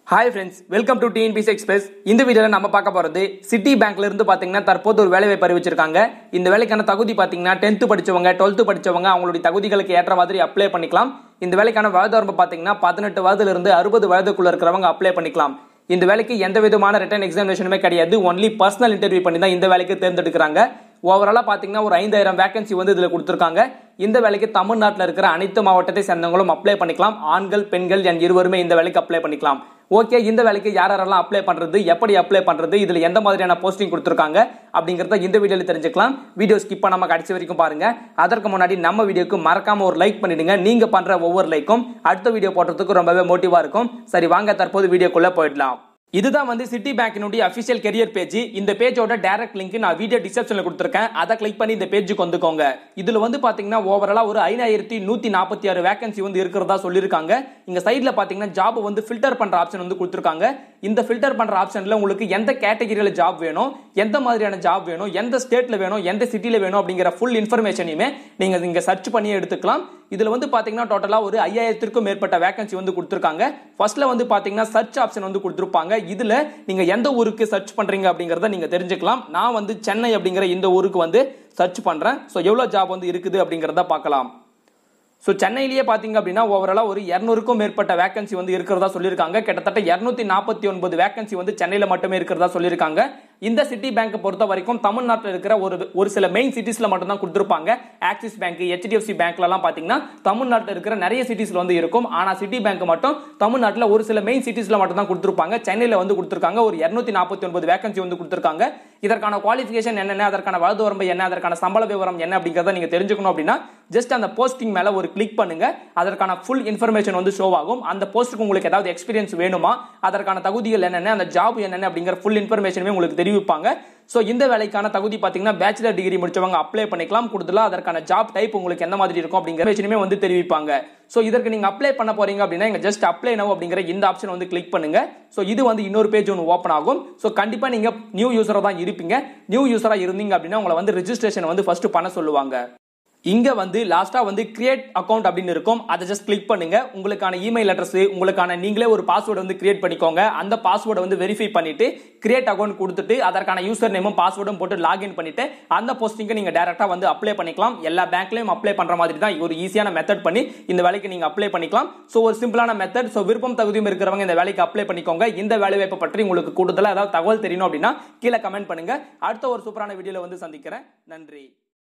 hi friends welcome to TNPSC express இந்த வீடியோவில் நம்ம பார்க்க போகிறது சிட்டி பேங்க்ல இருந்து பார்த்தீங்கன்னா தற்போது ஒரு வேலை வாய்ப்பு அறிவிச்சிருக்காங்க இந்த வேலைக்கான தகுதி பார்த்தீங்கன்னா டென்த்து படிச்சவங்க டுவெல்த்து படிச்சவங்க அவங்களுடைய தகுதிகளுக்கு ஏற்ற மாதிரி அப்ளை பண்ணிக்கலாம் இந்த வேலைக்கான வயது வரம்பு பார்த்தீங்கன்னா பதினெட்டு வயதுல இருந்து அறுபது வயதுக்குள்ள இருக்கிறவங்க அப்ளை பண்ணிக்கலாம் இந்த வேலைக்கு எந்த விதமான ரிட்டன் எக்ஸாமினேஷனுமே கிடையாது ஒன்லி பர்சனல் இன்டர்வியூ பண்ணி தான் இந்த வேலைக்கு தேர்ந்தெடுக்கிறாங்க ஓவராலாக பார்த்தீங்கன்னா ஒரு ஐந்தாயிரம் வேகன்சி வந்து இதில் கொடுத்துருக்காங்க இந்த வேலைக்கு தமிழ்நாட்டில் இருக்கிற அனைத்து மாவட்டத்தை சேர்ந்தவங்களும் அப்ளை பண்ணிக்கலாம் ஆண்கள் பெண்கள் என் இருவருமே இந்த வேலைக்கு அப்ளை பண்ணிக்கலாம் ஓகே இந்த வேலைக்கு யார் யாரெல்லாம் அப்ளை பண்றது எப்படி அப்ளை பண்றது இதுல எந்த மாதிரியான போஸ்டிங் கொடுத்துருக்காங்க அப்படிங்கறத இந்த வீடியோல தெரிஞ்சுக்கலாம் வீடியோ ஸ்கிப் பண்ணாம கடைசி வரைக்கும் பாருங்க அதற்கு முன்னாடி நம்ம வீடியோக்கு மறக்காம ஒரு லைக் பண்ணிடுங்க நீங்க பண்ற ஒவ்வொரு லைக்கும் அடுத்த வீடியோ போடுறதுக்கு ரொம்பவே மோட்டிவா இருக்கும் சரி வாங்க தற்போது வீடியோக்குள்ள போயிடலாம் இதுதான் வந்து சிட்டி பேங்கினுடைய அபிஷியல் கெரியர் பேஜ் இந்த பேஜோட டைரக்ட் லிங்க் நான் வீடியோ டிஸ்கிரிப்ஷன்ல கொடுத்துருக்கேன் அதை கிளிக் பண்ணி இந்த பேஜுக்கு வந்துக்கோங்க இதுல வந்து பாத்தீங்கன்னா ஓவராலா ஒரு ஐநாயிரத்தி நூத்தி நாற்பத்தி ஆறு வேகன்சி வந்து இருக்கிறதா சொல்லியிருக்காங்க இங்க சைட்ல பாத்தீங்கன்னா ஜாப் வந்து ஃபில்டர் பண்ற ஆப்ஷன் வந்து கொடுத்துருக்காங்க இந்த ஃபில்டர் பண்ற ஆப்ஷன்ல உங்களுக்கு எந்த கேட்டகரியில ஜாப் வேணும் எந்த மாதிரியான ஜாப் வேணும் எந்த ஸ்டேட்ல வேணும் எந்த சிட்டில வேணும் அப்படிங்கிற ஃபுல் இன்ஃபர்மேஷனையுமே நீங்க இங்க சர்ச் பண்ணி எடுத்துக்கலாம் இதுல வந்து பாத்தீங்கன்னா டோட்டலா ஒரு ஐயாயிரத்திற்கும் மேற்பட்ட வேகன்சி வந்து கொடுத்துருக்காங்க ஃபர்ஸ்ட்ல வந்து பாத்தீங்கன்னா சர்ச் ஆப்ஷன் வந்து கொடுத்துருப்பாங்க இதுல நீங்க எந்த ஊருக்கு சர்ச் பண்றீங்க அப்படிங்கறத நீங்க தெரிஞ்சுக்கலாம் நான் வந்து சென்னை அப்படிங்கிற இந்த ஊருக்கு வந்து சர்ச் பண்றேன் ஸோ எவ்வளவு ஜாப் வந்து இருக்குது அப்படிங்கறத பார்க்கலாம் ஸோ சென்னையிலேயே பார்த்தீங்க அப்படின்னா ஓவராலாக ஒரு இரநூறுக்கும் மேற்பட்ட வேகன்சி வந்து இருக்கிறதா சொல்லியிருக்காங்க கிட்டத்தட்ட இரநூத்தி நாற்பத்தி ஒன்பது வேகன்சி வந்து சென்னையில் மட்டுமே இருக்கிறதா சொல்லியிருக்காங்க இந்த சிட்டி பேங்க்கை பொறுத்த வரைக்கும் தமிழ்நாட்டில் இருக்கிற ஒரு ஒரு சில மெயின் சிட்டிஸில் மட்டும்தான் கொடுத்துருப்பாங்க ஆக்சிஸ் பேங்க் ஹெச்டிஎஃப்சி பேங்க்லலாம் பார்த்தீங்கன்னா தமிழ்நாட்டில் இருக்கிற நிறைய சிட்டிஸில் வந்து இருக்கும் ஆனால் சிட்டி பேங்க் மட்டும் தமிழ்நாட்டில் ஒரு சில மெயின் சிட்டிஸில் மட்டும் தான் கொடுத்துருப்பாங்க சென்னையில் வந்து கொடுத்துருக்காங்க ஒரு இரநூத்தி நாற்பத்தி ஒன்பது வேகன்சி வந்து கொடுத்துருக்காங்க இதற்கான குவாலிஃபிகேஷன் என்னென்ன அதற்கான வயது வரம்பு என்ன அதற்கான சம்பள விவரம் என்ன அப்படிங்கிறத நீங்கள் தெரிஞ்சுக்கணும் அப்படின்னா ஜஸ்ட் அந்த போஸ்டிங் மேலே ஒரு கிளிக் பண்ணுங்க அதற்கான ஃபுல் இன்ஃபர்மேஷன் வந்து ஷோ ஆகும் அந்த போஸ்ட்டுக்கு உங்களுக்கு ஏதாவது எக்ஸ்பீரியன்ஸ் வேணுமா அதற்கான தகுதிகள் என்னென்ன அந்த ஜாப் என்னென்ன அப்படிங்கிற ஃபுல் இன்ஃபர்மேஷனுமே உங்களுக்கு தெரிவிப்பாங்க ஸோ இந்த வேலைக்கான தகுதி பார்த்தீங்கன்னா பேச்சுலர் டிகிரி முடிச்சவங்க அப்ளை பண்ணிக்கலாம் கூடுதலாக அதற்கான ஜாப் டைப் உங்களுக்கு எந்த மாதிரி இருக்கும் அப்படிங்கிற விஷயமே வந்து தெரிவிப்பாங்க ஸோ இதற்கு நீங்கள் அப்ளை பண்ண போறீங்க அப்படின்னா இங்கே ஜஸ்ட் அப்ளை நவ் அப்படிங்கிற இந்த ஆப்ஷன் வந்து கிளிக் பண்ணுங்க ஸோ இது வந்து இன்னொரு பேஜ் ஒன்று ஓப்பன் ஆகும் ஸோ கண்டிப்பாக நீங்கள் நியூ யூஸராக தான் இருப்பீங்க நியூ யூஸராக இருந்தீங்க அப்படின்னா உங்களை வந்து ரெஜிஸ்ட்ரேஷன் வந்து ஃபர்ஸ்ட் பண்ண சொல்லுவாங்க இங்க வந்து லாஸ்டா வந்து கிரியேட் அக்கௌண்ட் அப்படின்னு இருக்கும் அதை ஜஸ்ட் கிளிக் பண்ணுங்க உங்களுக்கான இமெயில் அட்ரஸ் உங்களுக்கான நீங்களே ஒரு பாஸ்வேர்டு வந்து கிரியேட் பண்ணிக்கோங்க அந்த பாஸ்வேர்டை வந்து வெரிஃபை பண்ணிட்டு கிரியேட் அக்கௌண்ட் கொடுத்துட்டு அதற்கான யூசர் நேமும் பாஸ்வேர்டும் போட்டு லாகின் பண்ணிட்டு அந்த போஸ்டிங்கை நீங்க டைரக்டா வந்து அப்ளை பண்ணிக்கலாம் எல்லா பேங்க்லயும் அப்ளை பண்ற மாதிரி தான் ஒரு ஈஸியான மெத்தட் பண்ணி இந்த வேலைக்கு நீங்க அப்ளை பண்ணிக்கலாம் ஸோ ஒரு சிம்பிளான மெத்தட் ஸோ விருப்பம் தகுதியும் இருக்கிறவங்க இந்த வேலைக்கு அப்ளை பண்ணிக்கோங்க இந்த வேலை வாய்ப்பை பற்றி உங்களுக்கு கூடுதலாக ஏதாவது தகவல் தெரியணும் அப்படின்னா கீழே கமெண்ட் பண்ணுங்க அடுத்த ஒரு சூப்பரான வீடியோல வந்து சந்திக்கிறேன் நன்றி